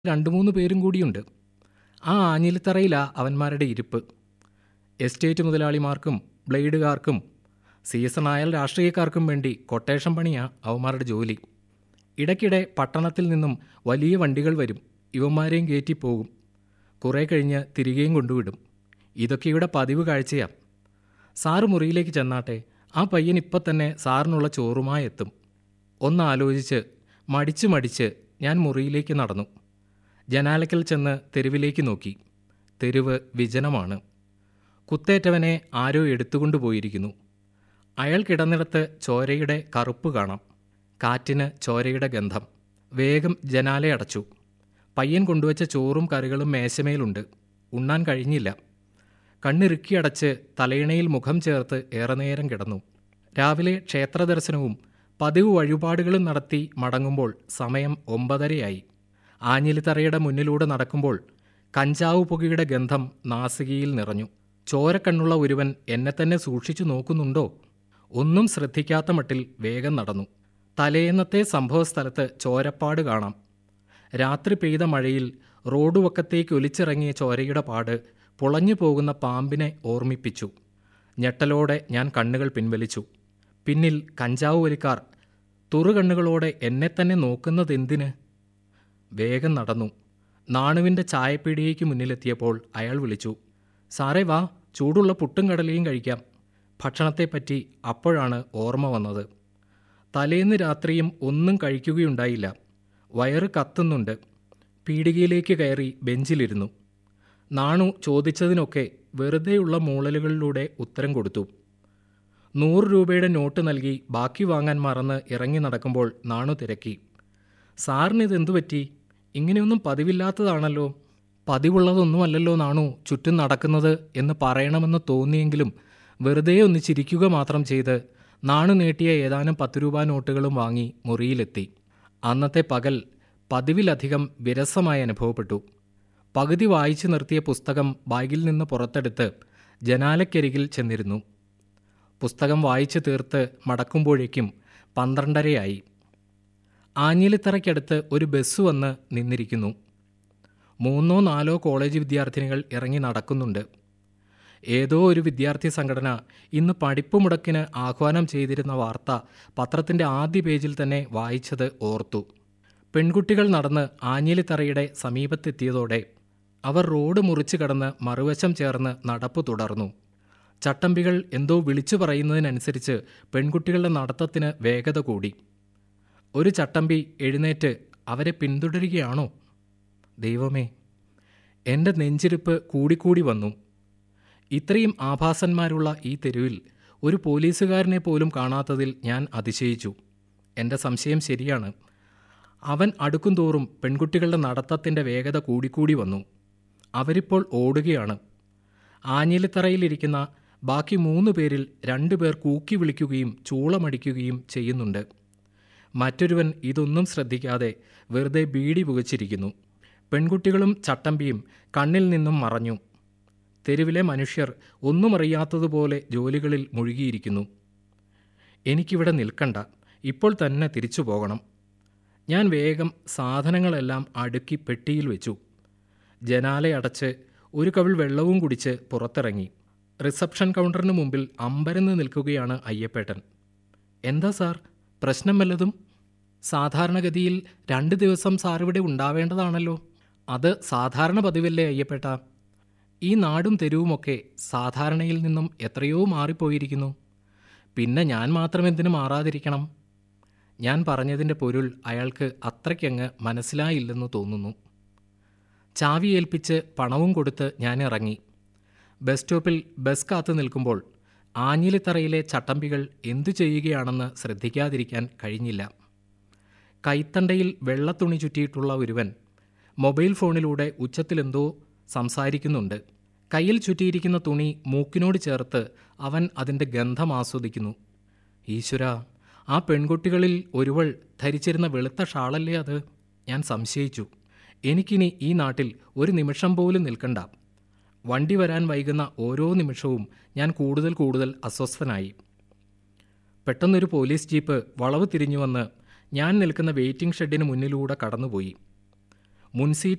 രണ്ടു മൂന്ന് പേരും കൂടിയുണ്ട് ആ ആഞ്ഞിലിത്തറയിലാ അവന്മാരുടെ ഇരിപ്പ് എസ്റ്റേറ്റ് മുതലാളിമാർക്കും ബ്ലേഡുകാർക്കും സീസണായാൽ രാഷ്ട്രീയക്കാർക്കും വേണ്ടി കൊട്ടേഷൻ പണിയാ അവന്മാരുടെ ജോലി ഇടയ്ക്കിടെ പട്ടണത്തിൽ നിന്നും വലിയ വണ്ടികൾ വരും ഇവന്മാരെയും കയറ്റി പോകും കുറേ കഴിഞ്ഞ് തിരികെയും കൊണ്ടുവിടും ഇതൊക്കെ ഇവിടെ പതിവ് കാഴ്ചയാ സാറ് മുറിയിലേക്ക് ചെന്നാട്ടെ ആ പയ്യൻ ഇപ്പം തന്നെ സാറിനുള്ള ചോറുമായി എത്തും ഒന്നാലോചിച്ച് മടിച്ച് മടിച്ച് ഞാൻ മുറിയിലേക്ക് നടന്നു ജനാലക്കൽ ചെന്ന് തെരുവിലേക്ക് നോക്കി തെരുവ് വിജനമാണ് കുത്തേറ്റവനെ ആരോ എടുത്തുകൊണ്ടുപോയിരിക്കുന്നു അയാൾ കിടന്നിടത്ത് ചോരയുടെ കറുപ്പ് കാണാം കാറ്റിന് ചോരയുടെ ഗന്ധം വേഗം ജനാലയടച്ചു പയ്യൻ കൊണ്ടുവച്ച ചോറും കറികളും മേശമേലുണ്ട് ഉണ്ണാൻ കഴിഞ്ഞില്ല കണ്ണിറുക്കിയടച്ച് തലയിണയിൽ മുഖം ചേർത്ത് ഏറെ നേരം കിടന്നു രാവിലെ ക്ഷേത്രദർശനവും പതിവ് വഴിപാടുകളും നടത്തി മടങ്ങുമ്പോൾ സമയം ഒമ്പതരയായി ആഞ്ഞിലിത്തറയുടെ മുന്നിലൂടെ നടക്കുമ്പോൾ കഞ്ചാവ് പുകയുടെ ഗന്ധം നാസികയിൽ നിറഞ്ഞു ചോരക്കണ്ണുള്ള ഒരുവൻ എന്നെ തന്നെ സൂക്ഷിച്ചു നോക്കുന്നുണ്ടോ ഒന്നും ശ്രദ്ധിക്കാത്ത മട്ടിൽ വേഗം നടന്നു തലേന്നത്തെ സംഭവസ്ഥലത്ത് ചോരപ്പാട് കാണാം രാത്രി പെയ്ത മഴയിൽ റോഡ് വക്കത്തേക്ക് ഒലിച്ചിറങ്ങിയ ചോരയുടെ പാട് പുളഞ്ഞു പോകുന്ന പാമ്പിനെ ഓർമ്മിപ്പിച്ചു ഞെട്ടലോടെ ഞാൻ കണ്ണുകൾ പിൻവലിച്ചു പിന്നിൽ കഞ്ചാവ് വലിക്കാർ തുറുകണ്ണുകളോടെ എന്നെ തന്നെ നോക്കുന്നതെന്തിന് വേഗം നടന്നു നാണുവിൻ്റെ ചായപ്പീടിയേക്ക് മുന്നിലെത്തിയപ്പോൾ അയാൾ വിളിച്ചു സാറേ വാ ചൂടുള്ള പുട്ടും കടലയും കഴിക്കാം ഭക്ഷണത്തെപ്പറ്റി അപ്പോഴാണ് ഓർമ്മ വന്നത് തലേന്ന് രാത്രിയും ഒന്നും കഴിക്കുകയുണ്ടായില്ല വയറ് കത്തുന്നുണ്ട് പീടികയിലേക്ക് കയറി ബെഞ്ചിലിരുന്നു നാണു ചോദിച്ചതിനൊക്കെ വെറുതെയുള്ള മൂളലുകളിലൂടെ ഉത്തരം കൊടുത്തു നൂറ് രൂപയുടെ നോട്ട് നൽകി ബാക്കി വാങ്ങാൻ മറന്ന് ഇറങ്ങി നടക്കുമ്പോൾ നാണു തിരക്കി സാറിന് ഇതെന്തു പറ്റി ഇങ്ങനെയൊന്നും പതിവില്ലാത്തതാണല്ലോ പതിവുള്ളതൊന്നുമല്ലല്ലോ നാണു ചുറ്റും നടക്കുന്നത് എന്ന് പറയണമെന്ന് തോന്നിയെങ്കിലും വെറുതെ ഒന്ന് ചിരിക്കുക മാത്രം ചെയ്ത് നാണു നീട്ടിയ ഏതാനും പത്ത് രൂപ നോട്ടുകളും വാങ്ങി മുറിയിലെത്തി അന്നത്തെ പകൽ പതിവിലധികം വിരസമായി അനുഭവപ്പെട്ടു പകുതി വായിച്ചു നിർത്തിയ പുസ്തകം ബാഗിൽ നിന്ന് പുറത്തെടുത്ത് ജനാലക്കരികിൽ ചെന്നിരുന്നു പുസ്തകം വായിച്ചു തീർത്ത് മടക്കുമ്പോഴേക്കും പന്ത്രണ്ടരയായി ആഞ്ഞിലിത്തറയ്ക്കടുത്ത് ഒരു ബസ് വന്ന് നിന്നിരിക്കുന്നു മൂന്നോ നാലോ കോളേജ് വിദ്യാർത്ഥിനികൾ ഇറങ്ങി നടക്കുന്നുണ്ട് ഏതോ ഒരു വിദ്യാർത്ഥി സംഘടന ഇന്ന് പഠിപ്പ് മുടക്കിന് ആഹ്വാനം ചെയ്തിരുന്ന വാർത്ത പത്രത്തിൻ്റെ ആദ്യ പേജിൽ തന്നെ വായിച്ചത് ഓർത്തു പെൺകുട്ടികൾ നടന്ന് ആഞ്ഞിലിത്തറയുടെ സമീപത്തെത്തിയതോടെ അവർ റോഡ് മുറിച്ചു കടന്ന് മറുവശം ചേർന്ന് നടപ്പ് തുടർന്നു ചട്ടമ്പികൾ എന്തോ വിളിച്ചു പറയുന്നതിനനുസരിച്ച് പെൺകുട്ടികളുടെ നടത്തത്തിന് വേഗത കൂടി ഒരു ചട്ടമ്പി എഴുന്നേറ്റ് അവരെ പിന്തുടരുകയാണോ ദൈവമേ എൻ്റെ നെഞ്ചിരിപ്പ് കൂടിക്കൂടി വന്നു ഇത്രയും ആഭാസന്മാരുള്ള ഈ തെരുവിൽ ഒരു പോലീസുകാരനെ പോലും കാണാത്തതിൽ ഞാൻ അതിശയിച്ചു എൻ്റെ സംശയം ശരിയാണ് അവൻ അടുക്കും തോറും പെൺകുട്ടികളുടെ നടത്തത്തിൻ്റെ വേഗത കൂടിക്കൂടി വന്നു അവരിപ്പോൾ ഓടുകയാണ് ആഞ്ഞിലിത്തറയിലിരിക്കുന്ന ബാക്കി മൂന്ന് പേരിൽ രണ്ടു പേർ കൂക്കി വിളിക്കുകയും ചൂളമടിക്കുകയും ചെയ്യുന്നുണ്ട് മറ്റൊരുവൻ ഇതൊന്നും ശ്രദ്ധിക്കാതെ വെറുതെ ബീഡി പുകച്ചിരിക്കുന്നു പെൺകുട്ടികളും ചട്ടമ്പിയും കണ്ണിൽ നിന്നും മറഞ്ഞു തെരുവിലെ മനുഷ്യർ ഒന്നും അറിയാത്തതുപോലെ ജോലികളിൽ മുഴുകിയിരിക്കുന്നു എനിക്കിവിടെ നിൽക്കണ്ട ഇപ്പോൾ തന്നെ തിരിച്ചു പോകണം ഞാൻ വേഗം സാധനങ്ങളെല്ലാം അടുക്കി പെട്ടിയിൽ വെച്ചു ജനാലയടച്ച് ഒരു കവിൾ വെള്ളവും കുടിച്ച് പുറത്തിറങ്ങി റിസപ്ഷൻ കൗണ്ടറിന് മുമ്പിൽ അമ്പരന്ന് നിൽക്കുകയാണ് അയ്യപ്പേട്ടൻ എന്താ സാർ പ്രശ്നം വല്ലതും സാധാരണഗതിയിൽ രണ്ട് ദിവസം സാർ ഇവിടെ ഉണ്ടാവേണ്ടതാണല്ലോ അത് സാധാരണ പതിവല്ലേ അയ്യപ്പേട്ട ഈ നാടും തെരുവുമൊക്കെ സാധാരണയിൽ നിന്നും എത്രയോ മാറിപ്പോയിരിക്കുന്നു പിന്നെ ഞാൻ മാത്രം എന്തിനു മാറാതിരിക്കണം ഞാൻ പറഞ്ഞതിൻ്റെ പൊരുൾ അയാൾക്ക് അത്രയ്ക്കങ്ങ് മനസ്സിലായില്ലെന്ന് തോന്നുന്നു ചാവി ഏൽപ്പിച്ച് പണവും കൊടുത്ത് ഞാൻ ഇറങ്ങി ബസ് സ്റ്റോപ്പിൽ ബസ് കാത്തു നിൽക്കുമ്പോൾ ആഞ്ഞിലിത്തറയിലെ ചട്ടമ്പികൾ എന്തു ചെയ്യുകയാണെന്ന് ശ്രദ്ധിക്കാതിരിക്കാൻ കഴിഞ്ഞില്ല കൈത്തണ്ടയിൽ വെള്ളത്തുണി ചുറ്റിയിട്ടുള്ള ഒരുവൻ മൊബൈൽ ഫോണിലൂടെ ഉച്ചത്തിലെന്തോ സംസാരിക്കുന്നുണ്ട് കയ്യിൽ ചുറ്റിയിരിക്കുന്ന തുണി മൂക്കിനോട് ചേർത്ത് അവൻ അതിൻ്റെ ഗന്ധം ആസ്വദിക്കുന്നു ഈശ്വര ആ പെൺകുട്ടികളിൽ ഒരുവൾ ധരിച്ചിരുന്ന വെളുത്ത ഷാളല്ലേ അത് ഞാൻ സംശയിച്ചു എനിക്കിനി ഈ നാട്ടിൽ ഒരു നിമിഷം പോലും നിൽക്കണ്ട വണ്ടി വരാൻ വൈകുന്ന ഓരോ നിമിഷവും ഞാൻ കൂടുതൽ കൂടുതൽ അസ്വസ്ഥനായി പെട്ടെന്നൊരു പോലീസ് ജീപ്പ് വളവ് തിരിഞ്ഞു വന്ന് ഞാൻ നിൽക്കുന്ന വെയിറ്റിംഗ് ഷെഡിന് മുന്നിലൂടെ കടന്നുപോയി മുൻസീറ്റ്